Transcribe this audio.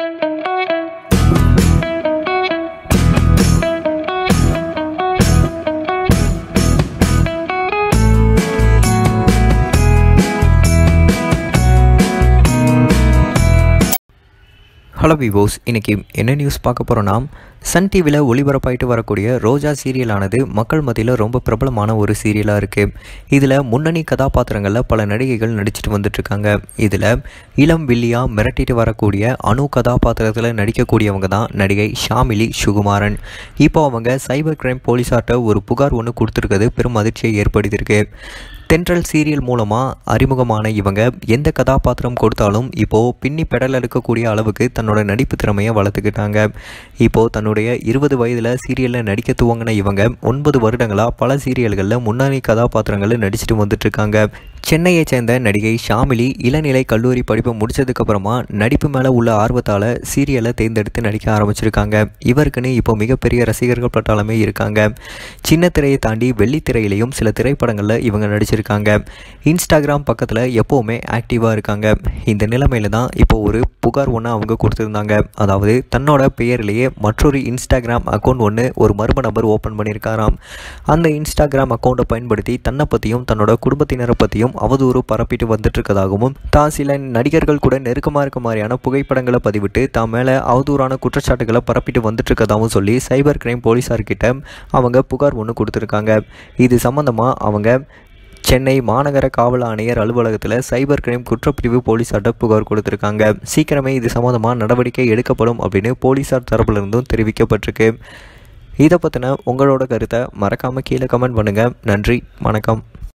hello விவோஸ் இன்றைக்கி என்ன news பார்க்க போகிறோன்னா சன் டிவியில் ஒளிபரப்பாயிட்டு வரக்கூடிய ரோஜா சீரியலானது மக்கள் மத்தியில் ரொம்ப பிரபலமான ஒரு சீரியலாக இருக்குது இதில் முன்னணி கதாபாத்திரங்களில் பல நடிகைகள் நடிச்சிட்டு வந்துட்டுருக்காங்க இதில் இளம் வில்லியா மிரட்டிட்டு வரக்கூடிய அணு கதாபாத்திரத்தில் நடிக்கக்கூடியவங்க தான் நடிகை ஷாமிலி சுகுமாரன் இப்போ அவங்க சைபர் கிரைம் போலீஸார்ட்ட ஒரு புகார் ஒன்று கொடுத்துருக்கிறது பெரும் அதிர்ச்சியை ஏற்படுத்தியிருக்கு தென்றல் சீரியல் மூலமாக அறிமுகமான இவங்க எந்த கதாபாத்திரம் கொடுத்தாலும் இப்போது பின்னி பெடல் எடுக்கக்கூடிய அளவுக்கு தன்னோட நடிப்பு திறமையை வளர்த்துக்கிட்டாங்க இப்போது தன்னுடைய இருபது வயதில் சீரியலில் நடிக்க துவங்கின இவங்க ஒன்பது வருடங்களாக பல சீரியல்களில் முன்னணி கதாபாத்திரங்களில் நடிச்சிட்டு வந்துட்டுருக்காங்க சென்னையை சேர்ந்த நடிகை ஷாமிலி இளநிலை கல்லூரி படிப்பை முடிச்சதுக்கப்புறமா நடிப்பு மேலே உள்ள ஆர்வத்தால் சீரியலை தேர்ந்தெடுத்து நடிக்க ஆரம்பிச்சிருக்காங்க இவருக்குன்னு இப்போ மிகப்பெரிய ரசிகர்கள் பட்டாளமே இருக்காங்க சின்ன திரையை தாண்டி வெள்ளித்திரையிலையும் சில திரைப்படங்களில் இவங்க நடிச்சிருக்காங்க இன்ஸ்டாகிராம் பக்கத்தில் எப்போவுமே ஆக்டிவாக இருக்காங்க இந்த நிலைமையில தான் இப்போ ஒரு புகார் ஒன்று அவங்க கொடுத்துருந்தாங்க அதாவது தன்னோட பெயரிலேயே மற்றொரு இன்ஸ்டாகிராம் அக்கௌண்ட் ஒன்று ஒரு மர்ம நபர் ஓப்பன் பண்ணியிருக்காராம் அந்த இன்ஸ்டாகிராம் அக்கௌண்ட்டை பயன்படுத்தி தன்னை பற்றியும் தன்னோட குடும்பத்தினரை பற்றியும் அவதூறு பரப்பிட்டு வந்துட்டு இருக்கதாகவும் தான் சில நடிகர்கள் கூட நெருக்கமாக இருக்க மாதிரியான புகைப்படங்களை பதிவிட்டு தான் மேலே அவதூறான குற்றச்சாட்டுகளை பரப்பிட்டு வந்துட்டு இருக்கதாகவும் சொல்லி சைபர் கிரைம் போலீஸார்கிட்ட அவங்க புகார் ஒன்று கொடுத்துருக்காங்க இது சம்மந்தமாக அவங்க சென்னை மாநகர காவல் ஆணையர் அலுவலகத்தில் சைபர் கிரைம் குற்றப்பிரிவு போலீஸார்ட்ட புகார் கொடுத்துருக்காங்க சீக்கிரமே இது சம்மந்தமாக நடவடிக்கை எடுக்கப்படும் அப்படின்னு போலீஸார் தரப்புலேருந்தும் தெரிவிக்கப்பட்டிருக்கு இதை பற்றின உங்களோட கருத்தை மறக்காமல் கீழே கமெண்ட் பண்ணுங்கள் நன்றி வணக்கம்